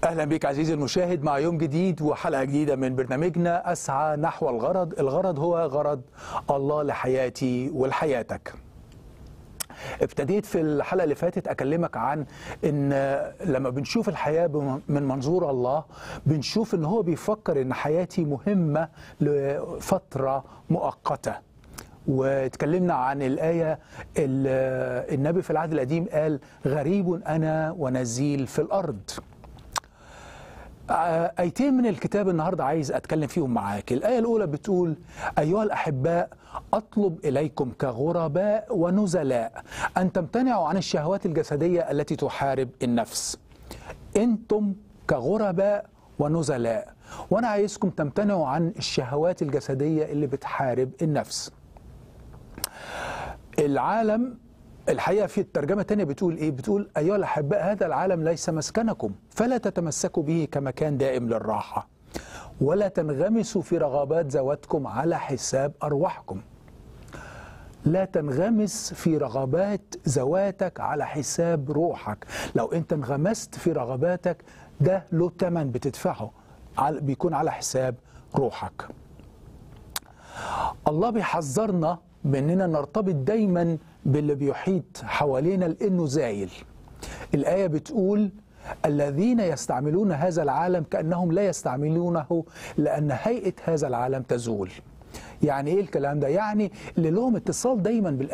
اهلا بك عزيزي المشاهد مع يوم جديد وحلقه جديده من برنامجنا اسعى نحو الغرض، الغرض هو غرض الله لحياتي ولحياتك. ابتديت في الحلقه اللي فاتت اكلمك عن ان لما بنشوف الحياه من منظور الله بنشوف ان هو بيفكر ان حياتي مهمه لفتره مؤقته. واتكلمنا عن الآية النبي في العهد القديم قال غريب أنا ونزيل في الأرض آيتين من الكتاب النهاردة عايز أتكلم فيهم معاك الآية الأولى بتقول أيها الأحباء أطلب إليكم كغرباء ونزلاء أن تمتنعوا عن الشهوات الجسدية التي تحارب النفس أنتم كغرباء ونزلاء وأنا عايزكم تمتنعوا عن الشهوات الجسدية اللي بتحارب النفس العالم الحقيقة في الترجمة الثانية بتقول إيه؟ بتقول أيها الأحباء هذا العالم ليس مسكنكم فلا تتمسكوا به كمكان دائم للراحة ولا تنغمسوا في رغبات ذواتكم على حساب أرواحكم لا تنغمس في رغبات ذواتك على حساب روحك لو أنت انغمست في رغباتك ده له ثمن بتدفعه بيكون على حساب روحك الله بيحذرنا باننا نرتبط دايما باللي بيحيط حوالينا لانه زايل الايه بتقول الذين يستعملون هذا العالم كانهم لا يستعملونه لان هيئه هذا العالم تزول يعني ايه الكلام ده يعني اللي لهم اتصال دايما